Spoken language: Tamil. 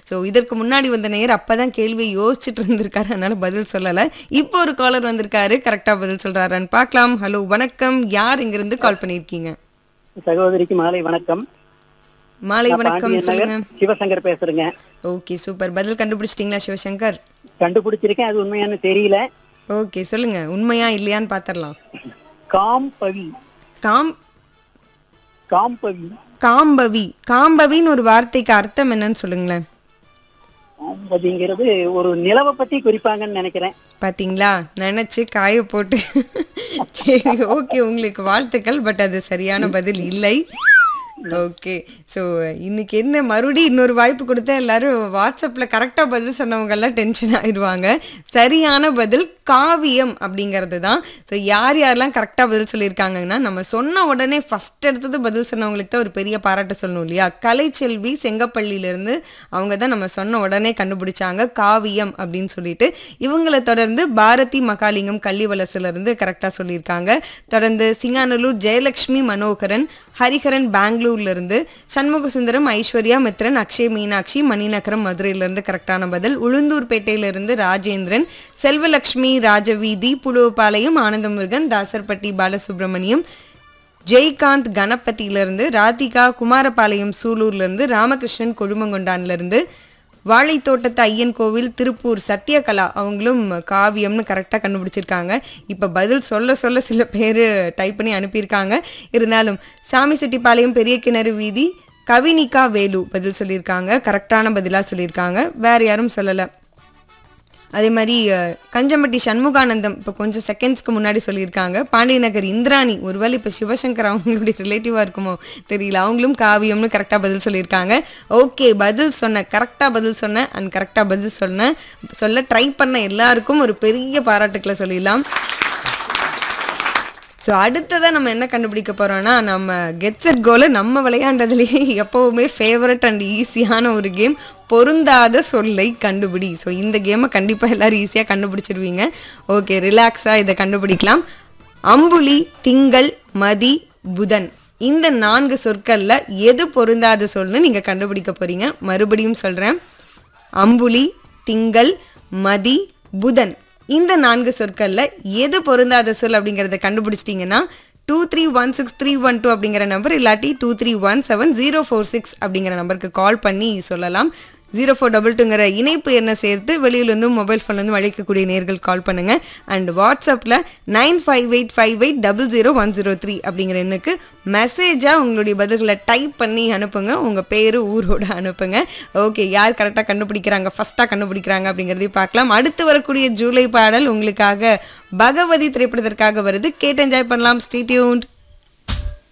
ஸோ இதற்கு முன்னாடி வந்த நேர் அப்பதான் கேள்வியை யோசிச்சுட்டு இருந்திருக்காரு அதனால பதில் சொல்லல இப்போ ஒரு காலர் வந்திருக்காரு கரெக்டா பதில் சொல்றாரான்னு பார்க்கலாம் ஹலோ வணக்கம் யார் இங்கிருந்து கால் பண்ணியிருக்கீங்க சகோதரிக்கு மாலை வணக்கம் மாலை நான் வணக்கம் பாண்டியன் சொல்லுங்க நகர் சிவசங்கர் பேசுறேங்க ஓகே சூப்பர் பதில் கண்டுபிடிச்சிட்டீங்களா சிவசங்கர் கண்டுபிடிச்சிருக்கேன் அது உண்மையானு தெரியல ஓகே சொல்லுங்க உண்மையா இல்லையான்னு பாத்திரலாம் காம்பவி காம் காம்பவி காம்பவி காம்பவின்னு ஒரு வார்த்தைக்கு அர்த்தம் என்னன்னு சொல்லுங்களேன் காம்பவிங்கிறது ஒரு நிலவை பத்தி குறிப்பாங்கன்னு நினைக்கிறேன் பாத்தீங்களா நினைச்சு காய போட்டு சரி ஓகே உங்களுக்கு வாழ்த்துக்கள் பட் அது சரியான பதில் இல்லை ஓகே ஸோ இன்னைக்கு என்ன மறுபடியும் இன்னொரு வாய்ப்பு கொடுத்தா எல்லாரும் வாட்ஸ்அப்பில் கரெக்டாக பதில் சொன்னவங்க எல்லாம் டென்ஷன் ஆயிடுவாங்க சரியான பதில் காவியம் அப்படிங்கிறது தான் ஸோ யார் யாரெல்லாம் கரெக்டாக பதில் சொல்லியிருக்காங்கன்னா நம்ம சொன்ன உடனே ஃபர்ஸ்ட் எடுத்தது பதில் சொன்னவங்களுக்கு தான் ஒரு பெரிய பாராட்டு சொல்லணும் இல்லையா கலைச்செல்வி செங்கப்பள்ளியிலேருந்து அவங்க தான் நம்ம சொன்ன உடனே கண்டுபிடிச்சாங்க காவியம் அப்படின்னு சொல்லிட்டு இவங்களை தொடர்ந்து பாரதி மகாலிங்கம் கள்ளிவலசுல இருந்து கரெக்டாக சொல்லியிருக்காங்க தொடர்ந்து சிங்கானல்லூர் ஜெயலக்ஷ்மி மனோகரன் ஹரிஹரன் பெங்களூர்ல இருந்து சண்முக சுந்தரம் ஐஸ்வர்யா மித்ரன் அக்ஷய் மீனாட்சி மணிநகரம் மதுரையில இருந்து கரெக்டான பதில் உளுந்தூர்பேட்டையில இருந்து ராஜேந்திரன் செல்வலக்ஷ்மி ராஜவீதி புலுவபாளையம் ஆனந்தமுருகன் தாசர்பட்டி பாலசுப்ரமணியம் ஜெய்காந்த் கணபதியிலிருந்து ராதிகா குமாரபாளையம் சூலூர்லேருந்து ராமகிருஷ்ணன் கொழுமங்கொண்டான்லேருந்து வாழைத்தோட்டத்து ஐயன் கோவில் திருப்பூர் சத்யகலா அவங்களும் காவியம்னு கரெக்டாக கண்டுபிடிச்சிருக்காங்க இப்போ பதில் சொல்ல சொல்ல சில பேர் டைப் பண்ணி அனுப்பியிருக்காங்க இருந்தாலும் சாமி செட்டிப்பாளையம் பெரிய கிணறு வீதி கவினிகா வேலு பதில் சொல்லியிருக்காங்க கரெக்டான பதிலாக சொல்லியிருக்காங்க வேற யாரும் சொல்லலை அதே மாதிரி அஹ், கஞ்சம்பட்டி சண்முகானந்தம் இப்போ கொஞ்சம் செகண்ட்ஸ்க்கு முன்னாடி சொல்லியிருக்காங்க பாண்டிய நகர் இந்திராணி ஒருவேளை இப்போ சிவசங்கர் அவங்களுடைய ரிலேட்டிவாக இருக்குமோ தெரியல அவங்களும் காவியம்னு கரெக்டாக பதில் சொல்லியிருக்காங்க ஓகே பதில் சொன்ன கரெக்டாக பதில் சொன்னேன் அண்ட் கரெக்டாக பதில் சொன்னேன் சொல்ல ட்ரை பண்ண எல்லாருக்கும் ஒரு பெரிய பாராட்டுக்களை சொல்லிடலாம் ஸோ அடுத்ததாக நம்ம என்ன கண்டுபிடிக்க போறோம்னா நம்ம கெட் செட் கோல நம்ம விளையாண்டதுலேயே எப்போவுமே ஃபேவரட் அண்ட் ஈஸியான ஒரு கேம் பொருந்தாத சொல்லை கண்டுபிடி ஸோ இந்த கேமை கண்டிப்பாக எல்லாரும் ஈஸியாக கண்டுபிடிச்சிருவீங்க ஓகே ரிலாக்ஸாக இதை கண்டுபிடிக்கலாம் அம்புலி திங்கள் மதி புதன் இந்த நான்கு சொற்களில் எது பொருந்தாத சொல்னு நீங்கள் கண்டுபிடிக்க போறீங்க மறுபடியும் சொல்கிறேன் அம்புலி திங்கள் மதி புதன் இந்த நான்கு சொற்கள்ல எது பொருந்தாத சொல் அப்படிங்கறத கண்டுபிடிச்சிட்டிங்கன்னா two three one six three one two அப்படிங்கிற நம்பர் இல்லாட்டி two three one seven zero four six அப்படிங்கிற நம்பருக்கு கால் பண்ணி சொல்லலாம் ஜீரோ ஃபோர் டபுள் டூங்கிற இணைப்பு என்ன சேர்த்து வெளியிலேருந்து மொபைல் ஃபோன்லேருந்து அழைக்கக்கூடிய நேர்கள் கால் பண்ணுங்க அண்ட் வாட்ஸ்அப்பில் nine five eight five eight double zero one zero three அப்படிங்கிற எண்ணுக்கு மெசேஜாக உங்களுடைய பதில்களை டைப் பண்ணி அனுப்புங்க உங்கள் பேர் ஊரோட அனுப்புங்க ஓகே யார் கரெக்டாக கண்டுபிடிக்கிறாங்க ஃபஸ்ட்டாக கண்டுபிடிக்கிறாங்க அப்படிங்கிறதையும் பார்க்கலாம் அடுத்து வரக்கூடிய ஜூலை பாடல் உங்களுக்காக பகவதி திரைப்படத்திற்காக வருது கேட்டு என்ஜாய் பண்ணலாம் ஸ்டேட்யூன்ட்